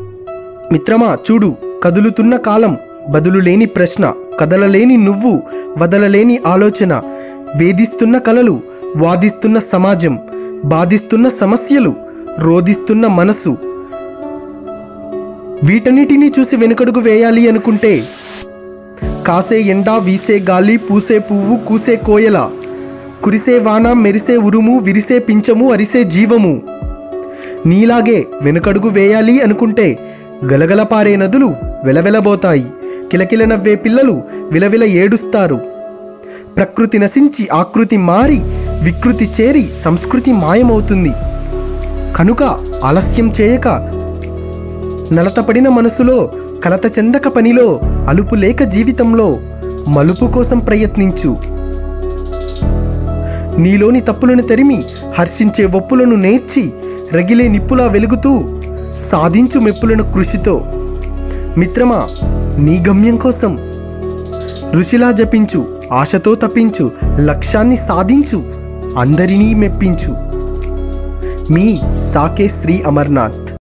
మిత్రమా చూడు కదులుతున్న కాలం బదులు లేని ప్రశ్న కదలలేని నువ్వు వదలలేని ఆలోచన వేధిస్తున్న కలలు వాదిస్తున్న సమాజం బాధిస్తున్న సమస్యలు రోధిస్తున్న మనసు వీటన్నిటినీ చూసి వెనుకడుగు వేయాలి అనుకుంటే కాసే ఎండ వీసే గాలి పూసే పువ్వు కూసే కోయల కురిసే వాన మెరిసే ఉరుము విరిసే పించము అరిసే జీవము నీలాగే వెనుకడుగు వేయాలి అనుకుంటే గలగల పారే నదులు వెలవెలబోతాయి కిలకిల నవ్వే పిల్లలు విలవిల ఏడుస్తారు ప్రకృతి నశించి ఆకృతి మారి వికృతి చేరి సంస్కృతి మాయమవుతుంది కనుక ఆలస్యం చేయక నలతపడిన మనసులో కలత చెందక పనిలో అలుపు లేక జీవితంలో మలుపు కోసం ప్రయత్నించు నీలోని తప్పులను తరిమి హర్షించే ఒప్పులను నేర్చి రగిలే నిప్పులా వెలుగుతూ సాధించు మెప్పులను కృషితో మిత్రమా నీ గమ్యం కోసం ఋషిలా జపించు ఆశతో తప్పించు లక్ష్యాన్ని సాధించు అందరినీ మెప్పించు మీ సాకే శ్రీ అమర్నాథ్